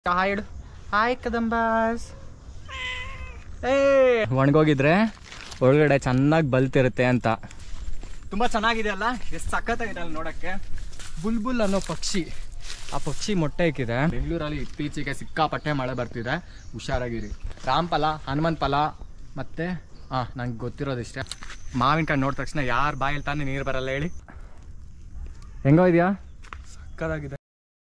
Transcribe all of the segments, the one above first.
ಹಾಯ್ಡ್ hi ಕದಂಬಾಸ್ ಏ ಒಣಗೋಗಿದ್ರೆ ಒಳಗಡೆ ಚೆನ್ನಾಗಿ ಬಲ್ತಿರುತ್ತೆ ಅಂತ ತುಂಬ ಚೆನ್ನಾಗಿದೆ ಅಲ್ಲ ಎಷ್ಟು ಸಖತ್ತಾಗಿದೆ ಅಲ್ಲಿ ನೋಡೋಕ್ಕೆ ಬುಲ್ಬುಲ್ ಅನ್ನೋ ಪಕ್ಷಿ ಆ ಪಕ್ಷಿ ಮೊಟ್ಟೆ ಇಕ್ಕಿದೆ ಬೆಂಗಳೂರಲ್ಲಿ ಇತ್ತೀಚೆಗೆ ಸಿಕ್ಕಾಪಟ್ಟೆ ಮಳೆ ಬರ್ತಿದೆ ಹುಷಾರಾಗಿರಿ ರಾಮ್ಫಲ ಹನುಮಂತ ಫಲ ಮತ್ತು ಹಾಂ ನಂಗೆ ಗೊತ್ತಿರೋದಿಷ್ಟೇ ಮಾವಿನಕಾಯಿ ನೋಡಿದ ತಕ್ಷಣ ಯಾರ ಬಾಯಲ್ಲಿ ತಾನೇ ನೀರು ಬರಲ್ಲ ಹೇಳಿ ಹೆಂಗೋ ಇದೆಯಾ ಸಕ್ಕತ್ತಾಗಿದೆ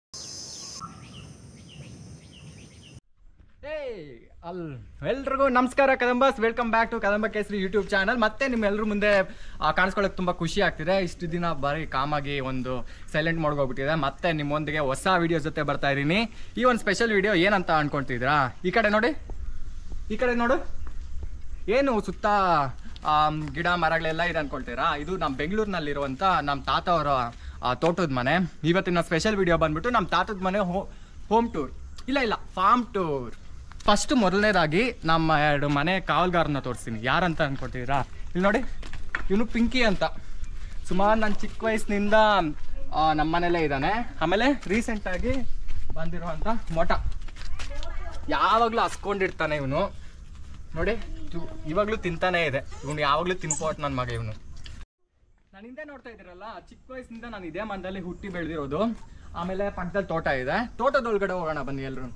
ಅಲ್ ಎಲ್ರಿಗೂ ನಮಸ್ಕಾರ ಕದಂಬಸ್ welcome back to Kadamba Kesari YouTube channel ಮತ್ತೆ ನಿಮ್ಮೆಲ್ಲರ ಮುಂದೆ ಆ, ಕಾಣಿಸ್ಕೊಳ್ಳೋಕೆ ತುಂಬ ಖುಷಿ ಆಗ್ತಿದೆ ಇಷ್ಟು ದಿನ ಬರೀ ಕಾಮಾಗಿ ಒಂದು ಸೈಲೆಂಟ್ ಹೋಗ್ಬಿಟ್ಟಿದೆ ಮತ್ತೆ ನಿಮ್ಮೊಂದಿಗೆ ಹೊಸ ವಿಡಿಯೋ ಜೊತೆ ಬರ್ತಾ ಇದ್ದೀನಿ ಈ ಒಂದು ಸ್ಪೆಷಲ್ ವಿಡಿಯೋ ಏನಂತ ಅನ್ಕೊಂತಿದ್ರಾ ಈ ಕಡೆ ನೋಡಿ ಈ ಕಡೆ ನೋಡು ಏನು ಸುತ್ತ ಆಮ್, ಗಿಡ ಮರಗಳೆಲ್ಲ ಇದೆ ಅನ್ಕೊಳ್ತೀರಾ ಇದು ನಮ್ಮ ಬೆಂಗಳೂರಿನಲ್ಲಿರುವಂಥ ನಮ್ಮ ತಾತ ಅವರ ತೋಟದ ಮನೆ ಇವತ್ತಿನ ಸ್ಪೆಷಲ್ ವಿಡಿಯೋ ಬಂದ್ಬಿಟ್ಟು ನಮ್ಮ ತಾತದ ಮನೆ ಹೋಮ್ ಟೂರ್ ಇಲ್ಲ ಇಲ್ಲ ಫಾರ್ಮ್ ಟೂರ್ ಫಸ್ಟ್ ಮೊದಲನೇದಾಗಿ ನಮ್ಮ ಎರಡು ಮನೆ ಕಾವಲ್ಗಾರನ್ನ ತೋರಿಸ್ತೀನಿ ಯಾರಂತ ಅನ್ಕೊಳ್ತೀರಾ ಇಲ್ಲಿ ನೋಡಿ ಇವನು ಪಿಂಕಿ ಅಂತ ಸುಮಾರು ನನ್ನ ಚಿಕ್ಕ ವಯಸ್ಸಿನಿಂದ ನಮ್ಮ ಮನೇಲೇ ಇದ್ದಾನೆ ಆಮೇಲೆ ರೀಸೆಂಟಾಗಿ ಬಂದಿರುವಂಥ ಮೊಟ ಯಾವಾಗಲೂ ಹಸ್ಕೊಂಡಿರ್ತಾನೆ ಇವನು ನೋಡಿ ಇವ್- ಇವಾಗ್ಲೂ ತಿಂತಾನೆ ಇದೆ ಇವನು ಯಾವಾಗ್ಲೂ ತಿನ್ಪೋಟ್ ನನ್ನ ಮಗ ಇವನು ನಾನು ಹಿಂದೆ ನೋಡ್ತಾ ಇದ್ದೀರಲ್ಲ ಚಿಕ್ಕ ವಯಸ್ಸಿನಿಂದ ನಾನು ಇದೇ ಮನದಲ್ಲಿ ಹುಟ್ಟಿ ಬೆಳೆದಿರೋದು ಆಮೇಲೆ ಪಕ್ಕದಲ್ಲಿ ತೋಟ ಇದೆ ತೋಟದೊಳಗಡೆ ಹೋಗೋಣ ಬನ್ನಿ ಎಲ್ರು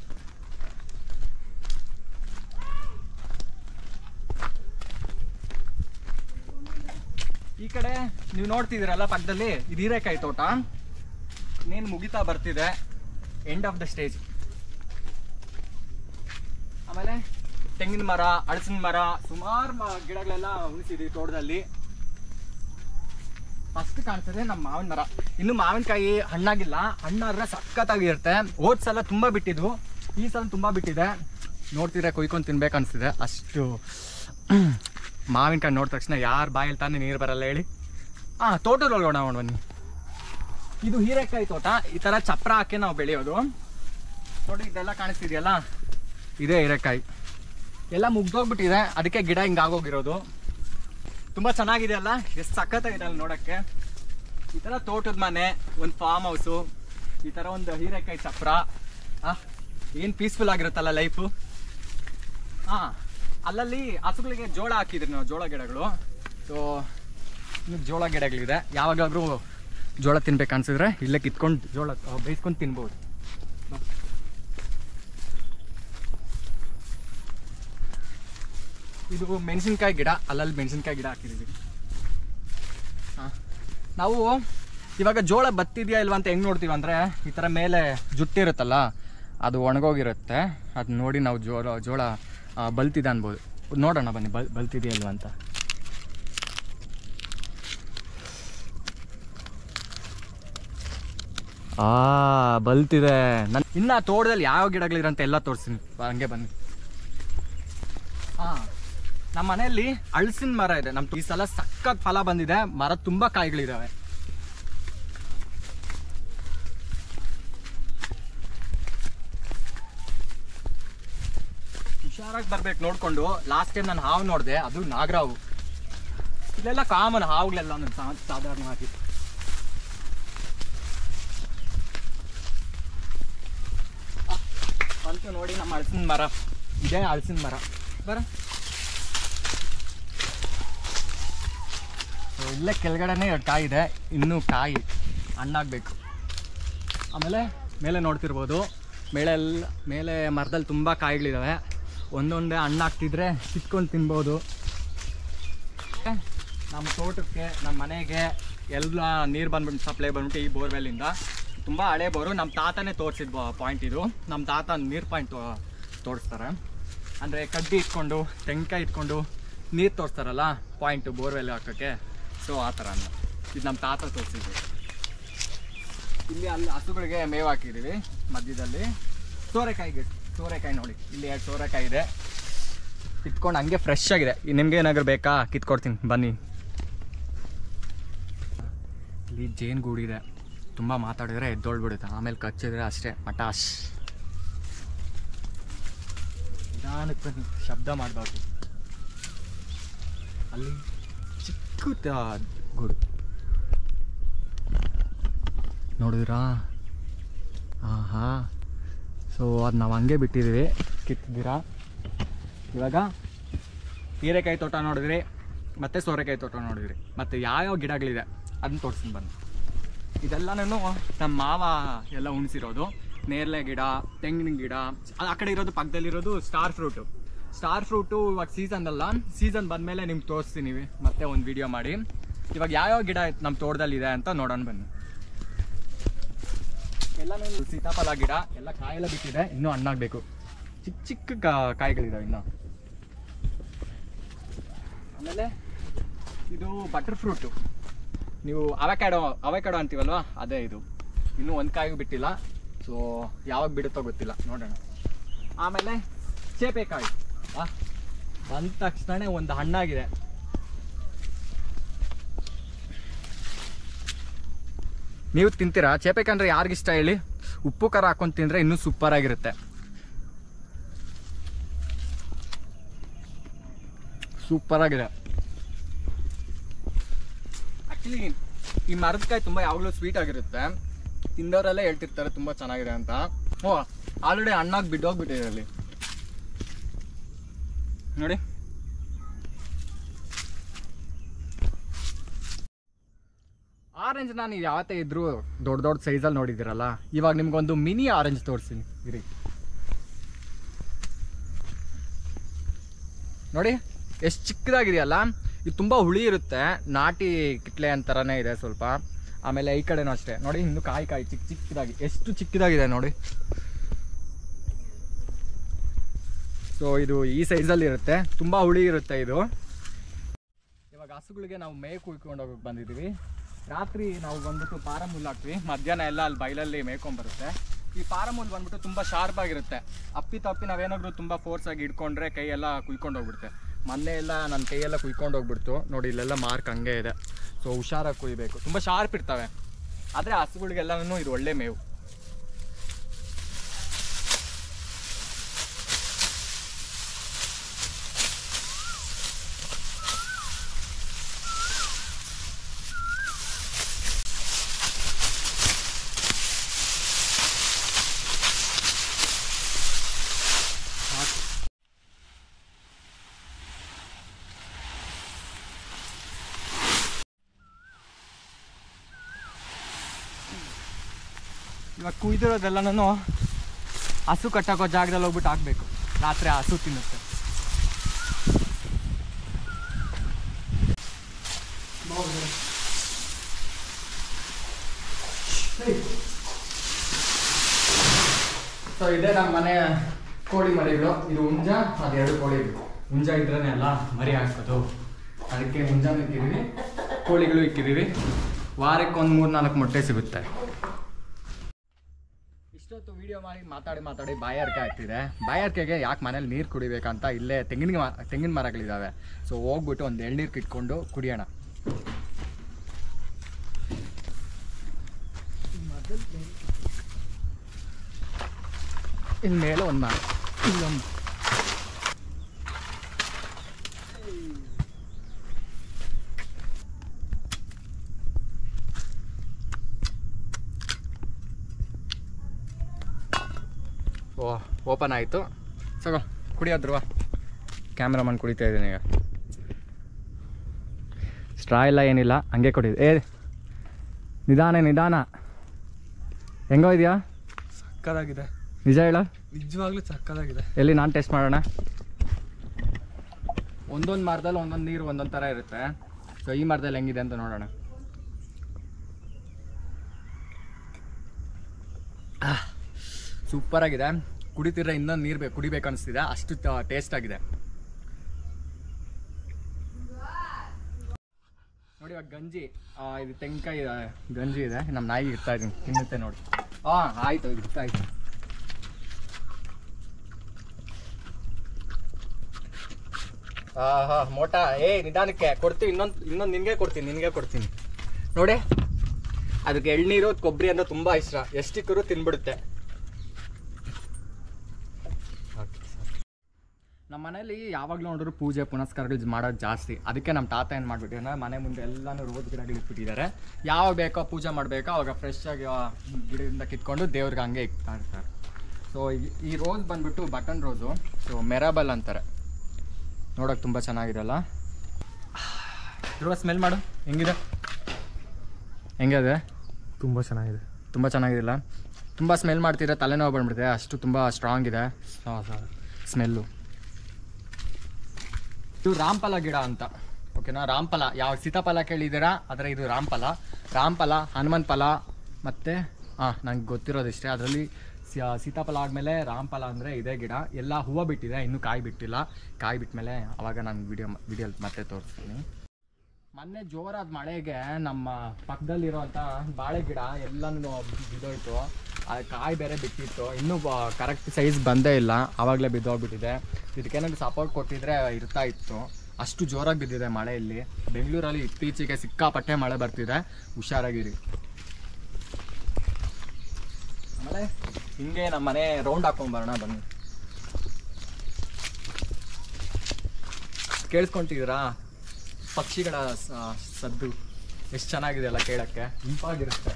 ಈ ಕಡೆ ನೀವು ನೋಡ್ತಿದ್ದೀರಲ್ಲ ಪಕ್ಕದಲ್ಲಿ ಇದು ಹೀರೆಕಾಯಿ ತೋಟ ಇನ್ನೇನು ಮುಗಿತಾ ಬರ್ತಿದೆ ಎಂಡ್ ಆಫ್ ದ ಸ್ಟೇಜ್ ಆಮೇಲೆ ತೆಂಗಿನ ಮರ ಹಳಸಿನ ಮರ ಸುಮಾರು ಗಿಡಗಳೆಲ್ಲ ಉಳಿಸಿದೀವಿ ತೋಟದಲ್ಲಿ ಫಸ್ಟ್ ಕಾಣ್ತದೆ ನಮ್ಮ ಮಾವಿನ ಮರ ಇನ್ನು ಮಾವಿನಕಾಯಿ ಹಣ್ಣಾಗಿಲ್ಲ ಹಣ್ಣಾದ್ರೆ ಸಖತ್ತಾಗಿರುತ್ತೆ ಹೋದ್ ಸಲ ತುಂಬ ಬಿಟ್ಟಿದ್ವು ಈ ಸಲ ತುಂಬ ಬಿಟ್ಟಿದೆ ನೋಡ್ತಿದ್ರೆ ಕೊಯ್ಕೊಂಡು ತಿನ್ಬೇಕು ಅನಿಸ್ತಿದೆ ಅಷ್ಟು ಮಾವಿನಕಾಯಿ ನೋಡಿದ ತಕ್ಷಣ ಯಾರ ಬಾಯಲ್ಲಿ ತಾನೇ ನೀರು ಬರಲ್ಲ ಹೇಳಿ ಹಾಂ ತೋಟದೊಳಗೆ ನೋಡೋಣ ಬನ್ನಿ ಇದು ಹೀರೆಕಾಯಿ ತೋಟ ಈ ಥರ ಚಪ್ರ ಹಾಕಿ ನಾವು ಬೆಳೆಯೋದು ನೋಡಿ ಇದೆಲ್ಲ ಕಾಣಿಸ್ತಿದೆಯಲ್ಲ ಇದೇ ಹೀರೆಕಾಯಿ ಎಲ್ಲ ಮುಗ್ದೋಗ್ಬಿಟ್ಟಿದೆ ಅದಕ್ಕೆ ಗಿಡ ಹಿಂಗೆ ಆಗೋಗಿರೋದು ತುಂಬ ಚೆನ್ನಾಗಿದೆ ಅಲ್ಲ ಎಷ್ಟು ಸಖತ್ತಾಗಿದೆ ಅಲ್ಲಿ ನೋಡೋಕ್ಕೆ ಈ ಥರ ತೋಟದ ಮನೆ ಒಂದು ಫಾರ್ಮ್ ಹೌಸು ಈ ಥರ ಒಂದು ಹೀರೆಕಾಯಿ ಚಪ್ರ ಆ ಏನು ಪೀಸ್ಫುಲ್ ಆಗಿರುತ್ತಲ್ಲ ಲೈಫು ಹಾಂ ಅಲ್ಲಲ್ಲಿ ಹಸುಗಳಿಗೆ ಜೋಳ ಹಾಕಿದ್ರಿ ನಾವು ಜೋಳ ಗಿಡಗಳು ಸೊ ಇನ್ನು ಜೋಳ ಗಿಡಗಳಿದೆ ಯಾವಾಗಾದ್ರೂ ಜೋಳ ತಿನ್ಬೇಕು ಅನ್ಸಿದ್ರೆ ಇಲ್ಲೇ ಕಿತ್ಕೊಂಡು ಜೋಳ ಬೇಯಿಸ್ಕೊಂಡು ತಿನ್ಬೋದು ಬಾ. ಇದು ಮೆಣಸಿನ್ಕಾಯಿ ಗಿಡ ಅಲ್ಲಲ್ಲಿ ಮೆಣಸಿನ್ಕಾಯಿ ಗಿಡ ಹಾಕಿದ್ದೀವಿ ಹಾಂ ನಾವು ಇವಾಗ ಜೋಳ ಬತ್ತಿದೆಯಾ ಇಲ್ವಾ ಅಂತ ಹೆಂಗೆ ನೋಡ್ತೀವಿ ಅಂದರೆ ಈ ಥರ ಮೇಲೆ ಜುಟ್ಟಿರುತ್ತಲ್ಲ ಅದು ಒಣಗೋಗಿರುತ್ತೆ ಅದು ನೋಡಿ ನಾವು ಜೋಳ ಜೋಳ ಆ, ಬಲ್ತಿದೆ ಅನ್ಬೋದು ನೋಡೋಣ ಬನ್ನಿ ಬಲ್ ಬಲ್ತಿದೆಯಾ ಇಲ್ವಾ ಅಂತ ಆ ಬಲ್ತಿದೆ ನನ್ ಇನ್ನು ಆ ತೋಟದಲ್ಲಿ ಯಾವ ಗಿಡಗಳಿರಂತ ಎಲ್ಲ ತೋರಿಸ್ತೀನಿ ಹಂಗೆ ಬನ್ನಿ ಹಾಂ ನಮ್ಮ ಮನೆಯಲ್ಲಿ ಹಳಸಿನ ಮರ ಇದೆ ನಮ್ ಈ ಸಲ ಸಖತ್ ಫಲ ಬಂದಿದೆ ಮರ ತುಂಬಾ ಕಾಯಿಗಳಿದಾವೆ ಹುಷಾರಾಗಿ ಬರ್ಬೇಕು ನೋಡ್ಕೊಂಡು ಲಾಸ್ಟ್ ಟೈಮ್ ನಾನು ಹಾವು ನೋಡಿದೆ ಅದು ನಾಗರಾವು ಇಲ್ಲೆಲ್ಲ ಕಾಮನ್ ಹಾವುಗಳೆಲ್ಲ ನನ್ನ ಸಾ- ಸಾಧಾರಣವಾಗಿ ಆ, ಬಂತು ನೋಡಿ ನಮ್ಮ ಹಳಸಿನ ಮರ ಇದೇ ಹಳಸಿನ ಮರ ಬರ ಸೊ ಇಲ್ಲೇ ಕೆಳಗಡೆನೇ ಎರಡು ಕಾಯಿ ಇದೆ ಇನ್ನೂ ಕಾಯಿ ಹಣ್ಣಾಗಬೇಕು ಆಮೇಲೆ ಮೇಲೆ ನೋಡ್ತಿರ್ಬೋದು ಮೇಲೆ ಎಲ್ಲ ಮೇಲೆ ಮರದಲ್ಲಿ ತುಂಬ ಕಾಯಿಗಳಿದ್ದಾವೆ ಒಂದೊಂದೇ ಹಣ್ಣಾಗ್ತಿದ್ರೆ ಕಿತ್ಕೊಂಡು ತಿನ್ಬೋದು ನಮ್ಮ ತೋಟಕ್ಕೆ ನಮ್ಮ ಮನೆಗೆ ಎಲ್ಲ ನೀರು ಬಂದ್ಬಿಟ್ಟು ಸಪ್ಲೈ ಬಂದ್ಬಿಟ್ಟು ಈ ಬೋರ್ವೆಲ್ಲಿಂದ ತುಂಬ ಹಳೆ ಬೋರು ನಮ್ಮ ತಾತನೇ ತೋರಿಸಿದ ಪಾಯಿಂಟ್ ಇದು ನಮ್ಮ ತಾತ ನೀರು ಪಾಯಿಂಟ್ ತೋರಿಸ್ತಾರೆ ಅಂದರೆ ಕಡ್ಡಿ ಇಟ್ಕೊಂಡು ತೆಂಗಿನಕಾಯಿ ಇಟ್ಕೊಂಡು ನೀರು ತೋರಿಸ್ತಾರಲ್ಲ ಪಾಯಿಂಟು ಬೋರ್ವೆಲ್ ಹಾಕೋಕ್ಕೆ ಸೊ ಆ ಥರ ಅನ್ನ ಇದು ನಮ್ಮ ತಾತ ತೋರಿಸಿದ್ರು ಇಲ್ಲಿ ಅಲ್ಲಿ ಹಸುಗಳಿಗೆ ಮೇವು ಹಾಕಿದ್ದೀವಿ ಮಧ್ಯದಲ್ಲಿ ಸೋರೆಕಾಯಿ ಗಿಡ ಸೋರೆಕಾಯಿ ನೋಡಿ ಇಲ್ಲಿ ಎರಡು ಸೋರೆಕಾಯಿ ಇದೆ ಕಿತ್ಕೊಂಡು ಹಂಗೆ ಫ್ರೆಶ್ ಆಗಿದೆ ನಿಮ್ಗೆ ಏನಾದ್ರು ಬೇಕಾ ಕಿತ್ಕೊಡ್ತೀನಿ ಬನ್ನಿ ಇಲ್ಲಿ ಜೇನು ಗೂಡಿದೆ ತುಂಬ ಮಾತಾಡಿದ್ರೆ ಎದ್ದೊಳ್ಬಿಡುತ್ತೆ ಆಮೇಲೆ ಕಚ್ಚಿದ್ರೆ ಅಷ್ಟೇ ಮಟಾಶ್ ನಿಧಾನಕ್ಕೆ ಬನ್ನಿ ಶಬ್ದ ಮಾಡಬಾರ್ದು ಅಲ್ಲಿ ಚಿಕ್ಕ ತ- ಗೂಡು ನೋಡಿದ್ರಾ ಆಹಾ ಸೊ ಸೊ ಅದು ನಾವು ಹಂಗೆ ಬಿಟ್ಟಿದ್ದೀವಿ ಕಿತ್ತಿದ್ದೀರಾ ಇವಾಗ ಹೀರೆಕಾಯಿ ತೋಟ ನೋಡಿದ್ರಿ ಮತ್ತು ಸೋರೆಕಾಯಿ ತೋಟ ನೋಡಿದ್ರಿ ಮತ್ತು ಯಾವ್ಯಾವ ಗಿಡಗಳಿದೆ ಅದನ್ನ ತೋರಿಸ್ತೀನಿ ಬನ್ನಿ ಇದೆಲ್ಲನೂ ನಮ್ಮ ಮಾವ ಎಲ್ಲ ಉಣಿಸಿರೋದು ನೇರಳೆ ಗಿಡ ತೆಂಗಿನ ಗಿಡ ಅದು ಆ ಕಡೆ ಇರೋದು ಪಕ್ಕದಲ್ಲಿರೋದು ಸ್ಟಾರ್ ಫ್ರೂಟು ಸ್ಟಾರ್ ಫ್ರೂಟು ಇವಾಗ ಸೀಸನ್ ಅಲ್ಲ ಸೀಸನ್ ಬಂದಮೇಲೆ ನಿಮ್ಗೆ ತೋರಿಸ್ತೀನಿ ಮತ್ತೆ ಒಂದು ವಿಡಿಯೋ ಮಾಡಿ ಇವಾಗ ಯಾವ್ಯಾವ ಗಿಡ ನಮ್ಮ ತೋಟದಲ್ಲಿದೆ ಅಂತ ನೋಡೋಣ ಬನ್ನಿ ಎಲ್ಲನೂ ಸೀತಾಫಲ ಗಿಡ ಎಲ್ಲ ಕಾಯೆಲ್ಲ ಬಿಟ್ಟಿದೆ ಇನ್ನೂ ಹಣ್ಣಾಗಬೇಕು ಚಿಕ್ಕ ಚಿಕ್ಕ ಕಾ- ಕಾಯಿಗಳಿದಾವೆ ಇನ್ನು ಆಮೇಲೆ ಇದು ಬಟರ್ ಫ್ರೂಟು ನೀವು ಅವಕ್ಯಾಡೋ ಅವಕ್ಯಾಡೋ ಅಂತೀವಲ್ವಾ ಅದೇ ಇದು ಇನ್ನೂ ಒಂದು ಕಾಯಿಗೂ ಬಿಟ್ಟಿಲ್ಲ ಸೊ ಯಾವಾಗ ಬಿಡುತ್ತೋ ಗೊತ್ತಿಲ್ಲ ನೋಡೋಣ ಆಮೇಲೆ ಚೇಪೆಕಾಯಿ ಆ ಬಂದ ತಕ್ಷಣ ಒಂದು ಹಣ್ಣಾಗಿದೆ ನೀವು ತಿಂತೀರಾ ಚೇಪೆಕಾಯಿ ಅಂದ್ರೆ ಯಾರಿಗಿಷ್ಟ ಹೇಳಿ ಉಪ್ಪು ಖಾರ ಹಾಕೊಂಡು ತಿಂದರೆ ಇನ್ನೂ ಸೂಪರ್ ಆಗಿರುತ್ತೆ ಸೂಪರ್ ಆಗಿದೆ ಆಕ್ಚುಲಿ ಈ ಮರದ ಕಾಯಿ ತುಂಬ ಯಾವಾಗಲೂ ಸ್ವೀಟ್ ಆಗಿರುತ್ತೆ ತಿಂದವರೆಲ್ಲ ಹೇಳ್ತಿರ್ತಾರೆ ತುಂಬ ಚೆನ್ನಾಗಿದೆ ಅಂತ ಓ ಆಲ್ರೆಡಿ ಹಣ್ಣಾಗಿ ಬಿದ್ದೋಗ್ಬಿಟ್ಟಿದೆ ಅಲ್ಲಿ ನೋಡಿ ಆರೆಂಜ್ನ ನೀವು ಯಾವತ್ತೇ ಇದ್ರೂ ದೊಡ್ಡ ದೊಡ್ಡ ಸೈಜಲ್ಲಿ ನೋಡಿದ್ದೀರಲ್ಲ ಇವಾಗ ನಿಮ್ಗೊಂದು ಮಿನಿ ಆರೆಂಜ್ ತೋರಿಸ್ತೀನಿ ಇರಿ ನೋಡಿ ಎಷ್ಟು ಚಿಕ್ಕದಾಗಿದೆಯಲ್ಲ ಇದು ತುಂಬ ಹುಳಿ ಇರುತ್ತೆ ನಾಟಿ ಕಿಟ್ಲೆ ಅಂತಾರನೇ ಇದೆ ಸ್ವಲ್ಪ ಆಮೇಲೆ ಈ ಕಡೆನೂ ಅಷ್ಟೇ ನೋಡಿ ಇನ್ನು ಕಾಯಿ ಕಾಯಿ ಚಿಕ್ಕ ಚಿಕ್ಕದಾಗಿ ಎಷ್ಟು ಚಿಕ್ಕದಾಗಿದೆ ನೋಡಿ ಸೊ ಇದು ಈ ಸೈಜಲ್ಲಿ ಇರುತ್ತೆ ತುಂಬ ಹುಳಿ ಇರುತ್ತೆ ಇದು ಇವಾಗ ಹಸುಗಳಿಗೆ ನಾವು ಮೇವು ಕುಯ್ಕೊಂಡು ಹೋಗಕ್ಕೆ ಬಂದಿದ್ದೀವಿ ರಾತ್ರಿ ನಾವು ಬಂದ್ಬಿಟ್ಟು ಪಾರಮ್ ಹುಲ್ಲು ಹಾಕ್ತೀವಿ ಮಧ್ಯಾಹ್ನ ಎಲ್ಲ ಅಲ್ಲಿ ಬೈಲಲ್ಲಿ ಮೇಯ್ಕೊಂಬರುತ್ತೆ ಈ ಪಾರಮ್ ಹುಲ್ಲು ಬಂದ್ಬಿಟ್ಟು ತುಂಬ ಶಾರ್ಪ್ ಆಗಿರುತ್ತೆ ಅಪ್ಪಿ ತಪ್ಪಿ ನಾವೇನಾದರೂ ತುಂಬ ಫೋರ್ಸ್ ಆಗಿ ಹಿಡ್ಕೊಂಡ್ರೆ ಕೈ ಎಲ್ಲ ಕುಯ್ಕೊಂಡು ಹೋಗ್ಬಿಡುತ್ತೆ ಮೊನ್ನೆ ಎಲ್ಲ ನನ್ನ ಕೈಯೆಲ್ಲ ಕುಯ್ಕೊಂಡು ಹೋಗ್ಬಿಡ್ತು ನೋಡಿ ಇಲ್ಲೆಲ್ಲ ಮಾರ್ಕ್ ಹಂಗೆ ಇದೆ ಸೊ ಹುಷಾರಾಗಿ ಕುಯ್ಬೇಕು ತುಂಬ ಶಾರ್ಪ್ ಇರ್ತವೆ ಆದರೆ ಹಸುಗಳಿಗೆಲ್ಲನೂ ಇದು ಒಳ್ಳೆ ಮೇವು ಇವಾಗ ಕುಯ್ದಿರೋದೆಲ್ಲನೂ ಹಸು ಕಟ್ಟಾಕೋ ಜಾಗದಲ್ಲಿ ಹೋಗ್ಬಿಟ್ಟು ಹಾಕ್ಬೇಕು ರಾತ್ರಿ ಆ ಹಸು ತಿನ್ನುತ್ತೆ ಸೊ ಇದೇ ನಮ್ಮ ಮನೆ ಕೋಳಿ ಮರಿಗಳು ಇದು ಹುಂಜ ಅದೆರಡು ಕೋಳಿಗಳು ಹುಂಜ ಇದ್ರೇ ಅಲ್ಲ ಮರಿ ಹಾಕೋದು ಅದಕ್ಕೆ ಹುಂಜನೂ ಇಕ್ಕಿದ್ದೀವಿ ಕೋಳಿಗಳು ಇಕ್ಕಿದ್ದೀವಿ ವಾರಕ್ಕೆ ಒಂದು ಮೂರು ನಾಲ್ಕು ಮೊಟ್ಟೆ ಸಿಗುತ್ತೆ ಇಷ್ಟೊತ್ತು ವಿಡಿಯೋ ಮಾಡಿ ಮಾತಾಡಿ ಮಾತಾಡಿ ಬಾಯಾರಿಕೆ ಆಗ್ತಿದೆ ಬಾಯಾರಿಕೆಗೆ ಯಾಕೆ ಮನೇಲಿ ನೀರು ಕುಡಿಬೇಕಂತ ಇಲ್ಲೇ ತೆಂಗಿನ ಮ- ತೆಂಗಿನ ಮರಗಳಿದ್ದಾವೆ ಸೊ ಹೋಗ್ಬಿಟ್ಟು ಒಂದು ಎಳ್ನೀರು ಕಿಟ್ಕೊಂಡು ಕುಡಿಯೋಣ ಇಲ್ಲಿ ಮೇಲೆ ಒಂದು ಮರ ಇಲ್ಲೊಂದು ಓ ಓಪನ್ ಆಯಿತು ಸಗೋ ಕುಡಿಯೋದ್ರುವ ಕ್ಯಾಮ್ರಾಮನ್ ಕುಡಿತಾ ಇದ್ದೀನಿ ಈಗ ಸ್ಟ್ರಾ ಎಲ್ಲ ಏನಿಲ್ಲ ಹಂಗೆ ಕುಡಿದು ಏ ನಿಧಾನ ನಿಧಾನ ಹೆಂಗೋ ಇದೆಯಾ ಸಕ್ಕದಾಗಿದೆ ನಿಜ ಹೇಳ ನಿಜವಾಗ್ಲೂ ಸಕ್ಕದಾಗಿದೆ ಎಲ್ಲಿ ನಾನು ಟೆಸ್ಟ್ ಮಾಡೋಣ ಒಂದೊಂದು ಮರದಲ್ಲಿ ಒಂದೊಂದು ನೀರು ಒಂದೊಂದು ಥರ ಇರುತ್ತೆ ಸೊ ಈ ಮರದಲ್ಲಿ ಹೆಂಗಿದೆ ಅಂತ ನೋಡೋಣ ಸೂಪರ್ ಆಗಿದೆ ಕುಡಿತಿದ್ರೆ ಇನ್ನೊಂದು ನೀರು ಬೇಕು ಕುಡಿಬೇಕು ಅನಿಸ್ತಿದೆ ಅಷ್ಟು ಟೇಸ್ಟ್ ಆಗಿದೆ ನೋಡಿ ಇವಾಗ ಗಂಜಿ ಆ, ಇದು ತೆಂಗಿನಕಾಯಿ ಆ, ಗಂಜಿ ಇದೆ ನಮ್ಮ ನಾಯಿಗೆ ಇಡ್ತಾ ಇದ್ದೀನಿ ತಿನ್ನುತ್ತೆ ನೋಡಿ ಹಾಂ ಆಯಿತು ಇಡ್ತಾ ಇದ್ದೀನಿ ಆಹಾ ಮೋಟಾ ಏ ನಿಧಾನಕ್ಕೆ ಕೊಡ್ತೀನಿ ಇನ್ನೊಂದು ಇನ್ನೊಂದು ನಿನಗೆ ಕೊಡ್ತೀನಿ ನಿನಗೆ ಕೊಡ್ತೀನಿ ನೋಡಿ ಅದಕ್ಕೆ ಎಳ್ನೀರು ಕೊಬ್ಬರಿ ಅಂದ್ರೆ ತುಂಬಾ ಇಷ್ಟ ಎಷ್ಟಿಕ್ಕರೂ ತಿನ್ಬಿಡುತ್ತೆ ನಮ್ಮ ಮನೇಲಿ ಯಾವಾಗಲೂ ನೋಡಿದ್ರು ಪೂಜೆ ಪುನಸ್ಕಾರಗಳು ಮಾಡೋದು ಜಾಸ್ತಿ ಅದಕ್ಕೆ ನಮ್ಮ ತಾತ ಏನು ಮಾಡ್ಬಿಟ್ಟಿದ್ದಾರೆ ಮನೆ ಮುಂದೆ ಎಲ್ಲಾನು ರೋಸ್ ಗಿಡಗಳು ಇಟ್ಬಿಟ್ಟಿದ್ದಾರೆ ಯಾವಾಗ ಬೇಕೋ ಪೂಜೆ ಮಾಡಬೇಕೋ ಅವಾಗ ಫ್ರೆಶ್ ಆಗಿ ಆ ಗಿಡದಿಂದ ಕಿತ್ಕೊಂಡು ದೇವ್ರಿಗೆ ಹಂಗೆ ಇಕ್ತಾ ಇರ್ತಾರೆ ಸೊ ಈ ರೋಸ್ ಬಂದ್ಬಿಟ್ಟು ಬಟನ್ ರೋಸು ಸೊ ಮೆರಾಬಲ್ ಅಂತಾರೆ ನೋಡೋಕೆ ತುಂಬ ಚೆನ್ನಾಗಿದೆಲ್ಲ ಧ್ರುವ ಸ್ಮೆಲ್ ಮಾಡು ಹೆಂಗಿದೆ ಹೆಂಗಿದೆ ತುಂಬ ಚೆನ್ನಾಗಿದೆ ತುಂಬ ಚೆನ್ನಾಗಿದಿಲ್ಲ ತುಂಬ ಸ್ಮೆಲ್ ಮಾಡ್ತಿದ್ರೆ ತಲೆನೋವು ಬಂದ್ಬಿಡುತ್ತೆ ಅಷ್ಟು ತುಂಬ ಸ್ಟ್ರಾಂಗ್ ಇದೆ ಸ್ಮೆಲ್ಲು ಇದು ರಾಮ್ಫಲ ಗಿಡ ಅಂತ ಓಕೆನಾ ರಾಮ್ಫಲ ಯಾವ ಸೀತಾಫಲ ಕೇಳಿದ್ದೀರಾ ಆದರೆ ಇದು ರಾಮ್ಫಲ ರಾಮ್ಫಲ ಹನುಮಂತ ಫಲ ಮತ್ತು ಹಾಂ ನಂಗೆ ಗೊತ್ತಿರೋದಿಷ್ಟೇ ಅದರಲ್ಲಿ ಸೀತಾಫಲ ಆದಮೇಲೆ ರಾಮ್ಫಲ ಅಂದರೆ ಇದೇ ಗಿಡ ಎಲ್ಲ ಹೂವು ಬಿಟ್ಟಿದೆ ಇನ್ನೂ ಕಾಯಿ ಬಿಟ್ಟಿಲ್ಲ ಕಾಯಿ ಬಿಟ್ಮೇಲೆ ಅವಾಗ ನಾನು ವಿಡಿಯೋ ವಿಡಿಯೋಲಿ ಮತ್ತೆ ತೋರಿಸ್ತೀನಿ ಮೊನ್ನೆ ಜೋರಾದ ಮಳೆಗೆ ನಮ್ಮ ಪಕ್ಕದಲ್ಲಿರುವಂಥ ಬಾಳೆ ಗಿಡ ಎಲ್ಲನೂ ಬಿದ್ದೋಯ್ತು ಆ ಕಾಯಿ ಬೇರೆ ಬಿಟ್ಟಿತ್ತು ಇನ್ನೂ ಕರೆಕ್ಟ್ ಸೈಜ್ ಬಂದೇ ಇಲ್ಲ ಆವಾಗಲೇ ಬಿದ್ದೋಗ್ಬಿಟ್ಟಿದೆ ಇದಕ್ಕೇನಾದ್ರು ಸಪೋರ್ಟ್ ಕೊಟ್ಟಿದ್ರೆ ಇರ್ತಾ ಇತ್ತು ಅಷ್ಟು ಜೋರಾಗಿ ಬಿದ್ದಿದೆ ಮಳೆಯಲ್ಲಿ ಬೆಂಗಳೂರಲ್ಲಿ ಇತ್ತೀಚೆಗೆ ಸಿಕ್ಕಾಪಟ್ಟೆ ಮಳೆ ಬರ್ತಿದೆ ಹುಷಾರಾಗಿರಿ ಆಮೇಲೆ ಹಿಂಗೆ ನಮ್ಮ ಮನೆ ರೌಂಡ್ ಹಾಕೊಂಬರೋಣ ಬನ್ನಿ ಕೇಳಿಸ್ಕೊಂತಿದ್ದೀರಾ ಪಕ್ಷಿಗಳ ಸ- ಸದ್ದು ಎಷ್ಟು ಚೆನ್ನಾಗಿದೆ ಅಲ್ಲ ಕೇಳಕ್ಕೆ ಇಂಪಾಗಿರುತ್ತೆ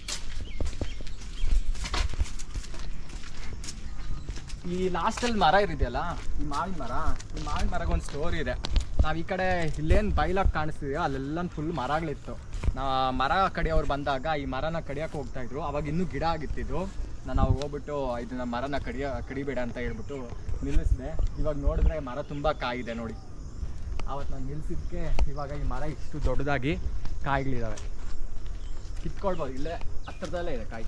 ಈ ಲಾಸ್ಟಲ್ಲಿ ಮರ ಇರಿದೆಯಲ್ಲ ಈ ಮಾವಿನ ಮರ ಈ ಮಾವಿನ ಮರಗೆ ಒಂದು ಸ್ಟೋರಿ ಇದೆ ನಾವು ಈ ಕಡೆ ಇಲ್ಲೇನು ಬೈಲಾಗಿ ಕಾಣಿಸ್ತಿದೆಯೋ ಅಲ್ಲೆಲ್ಲ ಫುಲ್ ಮರಗಳಿತ್ತು ನಾ ಮರ ಕಡಿಯೋರು ಬಂದಾಗ ಈ ಮರನ ಕಡಿಯೋಕೆ ಹೋಗ್ತಾ ಇದ್ರು ಅವಾಗ ಇನ್ನೂ ಗಿಡ ಆಗಿತ್ತಿದ್ದು ನಾನು ಅವಾಗ ಹೋಗ್ಬಿಟ್ಟು ಇದನ್ನ ಮರನ ಕಡಿಯ ಕಡಿಬೇಡ ಅಂತ ಹೇಳ್ಬಿಟ್ಟು ನಿಲ್ಲಿಸಿದೆ ಇವಾಗ ನೋಡಿದ್ರೆ ಮರ ತುಂಬ ಕಾಯಿದೆ ನೋಡಿ ಅವತ್ತು ನಾನು ನಿಲ್ಸಿದ್ಕೆ ಇವಾಗ ಈ ಮರ ಇಷ್ಟು ದೊಡ್ಡದಾಗಿ ಕಾಯಿಗಳಿದಾವೆ ಕಿತ್ಕೊಳ್ಬೋದು ಇಲ್ಲೇ ಹತ್ರದಲ್ಲೇ ಇದೆ ಕಾಯಿ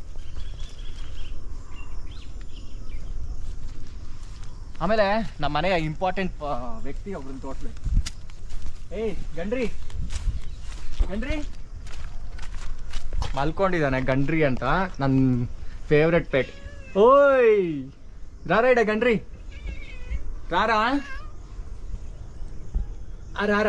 ಆಮೇಲೆ ನಮ್ಮ ಮನೆಯ ಇಂಪಾರ್ಟೆಂಟ್ ವ್ಯಕ್ತಿ ಒಬ್ರನ್ನ ತೋರಿಸ್ಬೇಕು ಏಯ್ ಗಂಡ್ರಿ ಗಂಡ್ರಿ ಮಲ್ಕೊಂಡಿದ್ದಾನೆ ಗಂಡ್ರಿ ಅಂತ ನನ್ನ ಫೇವ್ರೆಟ್ ಪೆಟ್ ಓಯ್ ರಾರ ಇಡ ಗಂಡ್ರಿ ರಾರಾ ಅರಾರ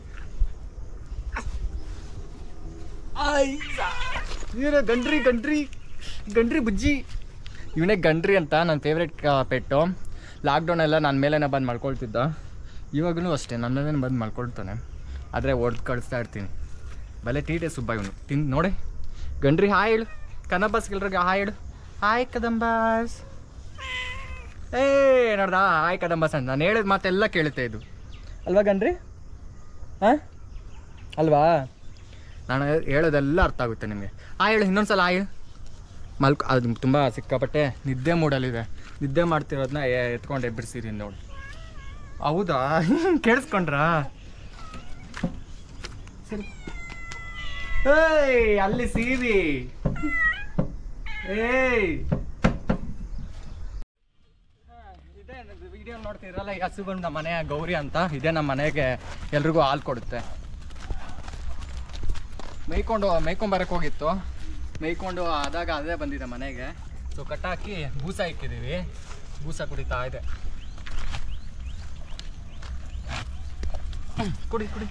ಇವ್ರ ಗಂಡ್ರಿ ಗಂಡ್ರಿ ಗಂಡ್ರಿ ಬುಜ್ಜಿ ಇವನೇ ಗಂಡ್ರಿ ಅಂತ ನನ್ನ ಫೇವ್ರೆಟ್ ಪೆಟ್ಟು ಲಾಕ್ಡೌನ್ ಎಲ್ಲ ನನ್ನ ಮೇಲೇನೆ ಬಂದು ಮಲ್ಕೊಳ್ತಿದ್ದ ಇವಾಗಲೂ ಅಷ್ಟೇ ನನ್ನ ಮೇಲೆ ಬಂದು ಮಲ್ಕೊಳ್ತಾನೆ ಆದರೆ ಹೊಡ್ದು ಕಳಿಸ್ತಾ ಇರ್ತೀನಿ ಬಲೆ ತೀಟೆ ಸುಬ್ಬ ಇವನು ತಿಂದು ನೋಡಿ ಗಂಡ್ರಿ ಹಾಯ್ ಹೇಳು ಕನಬಾಸ್ ಎಲ್ರಿಗೆ ಹಾಯ್ ಹೇಳು ಹಾಯ್ ಕದಂಬಾಸ್ ಏ ನೋಡ್ದ ಹಾಯ್ ಕದಂಬಾಸ್ ಅಂತ ನಾನು ಹೇಳಿದ ಮಾತೆಲ್ಲ ಕೇಳುತ್ತೆ ಇದು ಅಲ್ವಾ ಗಂಡ್ರಿ ಹಾಂ ಅಲ್ವಾ ನಾನು ಹೇಳೋದೆಲ್ಲ ಅರ್ಥ ಆಗುತ್ತೆ ನಿಮಗೆ ಆ ಹೇಳು ಇನ್ನೊಂದ್ಸಲ ಆ ಹೇಳು ಮಲ್ಕ ಅದು ತುಂಬ ಸಿಕ್ಕಾಪಟ್ಟೆ ನಿದ್ದೆ ಮೂಡಲ್ಲಿದೆ ನಿದ್ದೆ ಮಾಡ್ತಿರೋದನ್ನ ಎತ್ಕೊಂಡು ಎಬ್ಬರಿಸಿರಿ ನೋಡಿ ಹೌದಾ ಕೇಳಿಸ್ಕೊಂಡ್ರಾ ಸರಿ ಏಯ್ ಅಲ್ಲಿ ಸೀರಿ ಏಯ್ ಇದೇ ವಿಡಿಯೋ ನೋಡ್ತಿದ್ರಲ್ಲ ಈ ಹಸುಗಳು ನಮ್ಮ ಮನೆಯ ಗೌರಿ ಅಂತ ಇದೇ ನಮ್ಮ ಮನೆಗೆ ಎಲ್ರಿಗೂ ಹಾಲು ಕೊಡುತ್ತೆ ಮೇಯ್ಕೊಂಡು ಮೇಯ್ಕೊಂಬರಕ್ಕೆ ಹೋಗಿತ್ತು ಮೇಯ್ಕೊಂಡು ಆದಾಗ ಅದೇ ಬಂದಿದೆ ಮನೆಗೆ ಸೊ ಕಟ್ಟಾಕಿ ಬೂಸ ಇಕ್ಕಿದ್ದೀವಿ ಬೂಸ ಕುಡಿತಾ ಇದೆ ಕುಡಿ ಕುಡಿ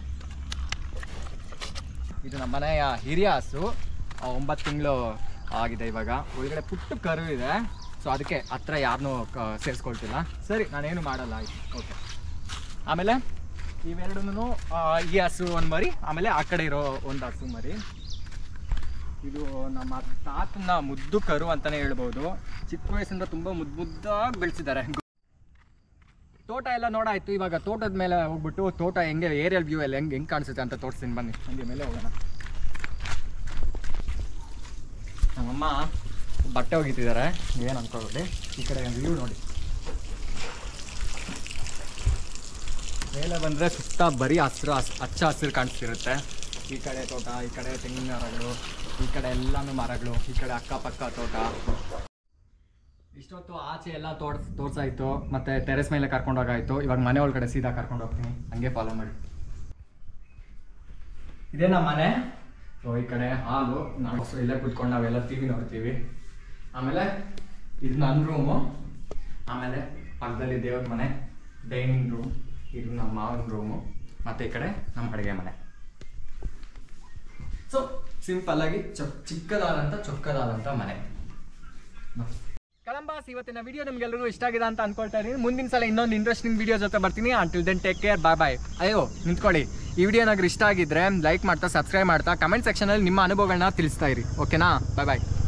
ಇದು ನಮ್ಮ ಮನೆಯ ಹಿರಿಯ ಹಸು ಆ, ಒಂಬತ್ತು ತಿಂಗಳು ಆಗಿದೆ ಇವಾಗ ಒಳಗಡೆ ಪುಟ್ಟು ಕರು ಇದೆ ಸೊ ಅದಕ್ಕೆ ಹತ್ರ ಯಾರನ್ನೂ ಸೇರಿಸ್ಕೊಳ್ತಿಲ್ಲ ಸರಿ ನಾನೇನು ಮಾಡಲ್ಲ ಆಯ್ತು ಓಕೆ ಆಮೇಲೆ ಇವೆರಡೂ ಈ ಹಸು ಒಂದು ಮರಿ ಆಮೇಲೆ ಆ ಕಡೆ ಇರೋ ಒಂದು ಹಸು ಮರಿ ಇದು ನಮ್ಮ ತಾತನ ಮುದ್ದು ಕರು ಅಂತಾನೆ ಹೇಳ್ಬೋದು ಚಿಕ್ಕ ವಯಸ್ಸಿಂದ ತುಂಬ ಮುದ್ದು ಮುದ್ದಾಗಿ ಬೆಳೆಸಿದ್ದಾರೆ ತೋಟ ಎಲ್ಲ ನೋಡಾಯ್ತು ಇವಾಗ ತೋಟದ ಮೇಲೆ ಹೋಗ್ಬಿಟ್ಟು ತೋಟ ಹೆಂಗೆ ಏರಿಯಲ್ ವ್ಯೂ ಎಲ್ಲ ಹೆಂಗೆ ಹೆಂಗೆ ಕಾಣಿಸುತ್ತೆ ಅಂತ ತೋರಿಸ್ತೀನಿ ಬನ್ನಿ ಹಂಗೆ ಮೇಲೆ ಹೋಗೋಣ ನಮ್ಮಮ್ಮ ಬಟ್ಟೆ ಒಗಿತಿದ್ದಾರೆ ಏನು ಅನ್ಕೋಬೇಡಿ ಈ ಕಡೆ ವ್ಯೂ ನೋಡಿ ಮೇಲೆ ಬಂದರೆ ಸುತ್ತ ಬರೀ ಹಸಿರು ಹಸ್ ಹಚ್ಚ ಹಸಿರು ಕಾಣಿಸ್ತಿರುತ್ತೆ ಈ ಕಡೆ ತೋಟ ಈ ಕಡೆ ತೆಂಗಿನ ಮರಗಳು ಈ ಕಡೆ ಎಲ್ಲಾನು ಮರಗಳು ಈ ಕಡೆ ಅಕ್ಕಪಕ್ಕ ತೋಟ ಇಷ್ಟೊತ್ತು ಆಚೆ ಎಲ್ಲ ತೋರ್ಸ್ ತೋರ್ಸಾಯ್ತು ಮತ್ತೆ ಟೆರೆಸ್ ಮೇಲೆ ಕರ್ಕೊಂಡು ಹೋಗಾಯ್ತು ಇವಾಗ ಮನೆ ಒಳಗಡೆ ಸೀದಾ ಕರ್ಕೊಂಡು ಹೋಗ್ತೀನಿ ಹಂಗೆ ಫಾಲೋ ಮಾಡಿ ಇದೇ ನಮ್ಮ ಮನೆ ಸೊ ಈ ಕಡೆ ಹಾಲು ನಾವು ಇಲ್ಲೇ ಕುತ್ಕೊಂಡು ನಾವೆಲ್ಲ ಟಿ ವಿ ನೋಡ್ತೀವಿ ಆಮೇಲೆ ಇದು ನನ್ನ ರೂಮು ಆಮೇಲೆ ಪಕ್ಕದಲ್ಲಿ ದೇವ್ರ ಮನೆ ಡೈನಿಂಗ್ ರೂಮ್ ಇದು ನಮ್ಮ ಮಾವನ ರೂಮು ಮತ್ತೆ ಈ ಕಡೆ ನಮ್ಮ ಅಡುಗೆ ಮನೆ ಸೊ ಸಿಂಪಲ್ ಆಗಿ ಚೊಕ್ ಚಿಕ್ಕದಾದಂಥ ಚೊಕ್ಕದಾದಂಥ ಮನೆ ಕಳಂಬಾಸ್ ಇವತ್ತಿನ ವಿಡಿಯೋ ನಿಮ್ಗೆಲ್ಲರಿಗೂ ಇಷ್ಟ ಆಗಿದೆ ಅಂತ ಅನ್ಕೊಳ್ತಾ ಇದೀನಿ ಮುಂದಿನ ಸಲ ಇನ್ನೊಂದು ಇಂಟ್ರೆಸ್ಟಿಂಗ್ ವಿಡಿಯೋ ಜೊತೆ ಬರ್ತೀನಿ until then take care bye bye ಅಯ್ಯೋ ನಿಂತ್ಕೊಳ್ಳಿ ಈ ವಿಡಿಯೋ ಏನಾದ್ರು ಇಷ್ಟ ಆಗಿದ್ರೆ ಲೈಕ್ ಮಾಡ್ತಾ ಸಬ್ಸ್ಕ್ರೈಬ್ ಮಾಡ್ತಾ ಕಮೆಂಟ್ ಸೆಕ್ಷನಲ್ಲಿ ನಿಮ್ಮ ಅನುಭವಗಳನ್ನ ತಿಳಿಸ್ತಾ ಇರಿ ಓಕೆನಾ ಬಾಯ್ ಬಾಯ್